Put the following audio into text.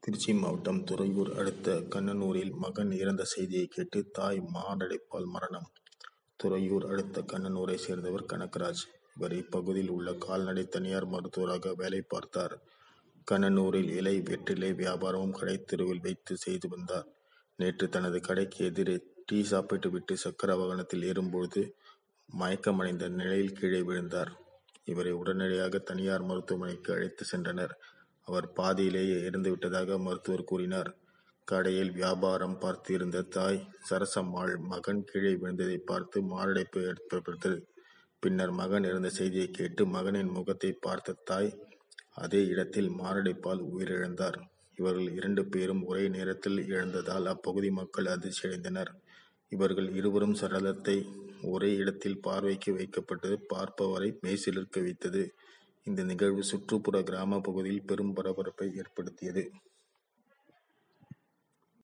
திருச்சி மாவட்டம் துறையூர் அடுத்த கண்ணனூரில் மகன் இறந்த செய்தியை கேட்டு தாய் மாரடைப்பால் மரணம் துறையூர் அடுத்த கண்ணனூரை சேர்ந்தவர் கனகராஜ் இவர் இப்பகுதியில் உள்ள கால்நடை தனியார் மருத்துவராக வேலை பார்த்தார் கண்ணனூரில் இலை வெற்றிலை வியாபாரமும் கடை தெருவில் வைத்து செய்து வந்தார் நேற்று தனது கடைக்கு எதிரே டீ சாப்பிட்டு விட்டு சக்கர வாகனத்தில் ஏறும்பொழுது மயக்கமடைந்த நிலையில் கீழே விழுந்தார் இவரை உடனடியாக தனியார் மருத்துவமனைக்கு அழைத்து சென்றனர் அவர் பாதியிலேயே இறந்து விட்டதாக மருத்துவர் கூறினார் கடையில் வியாபாரம் பார்த்திருந்த தாய் சரசம்மாள் மகன் கீழே விழுந்ததை பார்த்து மாரடைப்பு ஏற்பட்டது பின்னர் மகன் இறந்த செய்தியை கேட்டு மகனின் முகத்தை பார்த்த தாய் அதே இடத்தில் மாரடைப்பால் உயிரிழந்தார் இவர்கள் இரண்டு பேரும் ஒரே நேரத்தில் இழந்ததால் அப்பகுதி மக்கள் அதிர்ச்சியடைந்தனர் இவர்கள் இருவரும் சடலத்தை ஒரே இடத்தில் பார்வைக்கு வைக்கப்பட்டது பார்ப்பவரை மெய்சிலிர்க்க வைத்தது இந்த நிகழ்வு சுற்றுப்புற கிராம பகுதியில் பெரும் பரபரப்பை ஏற்படுத்தியது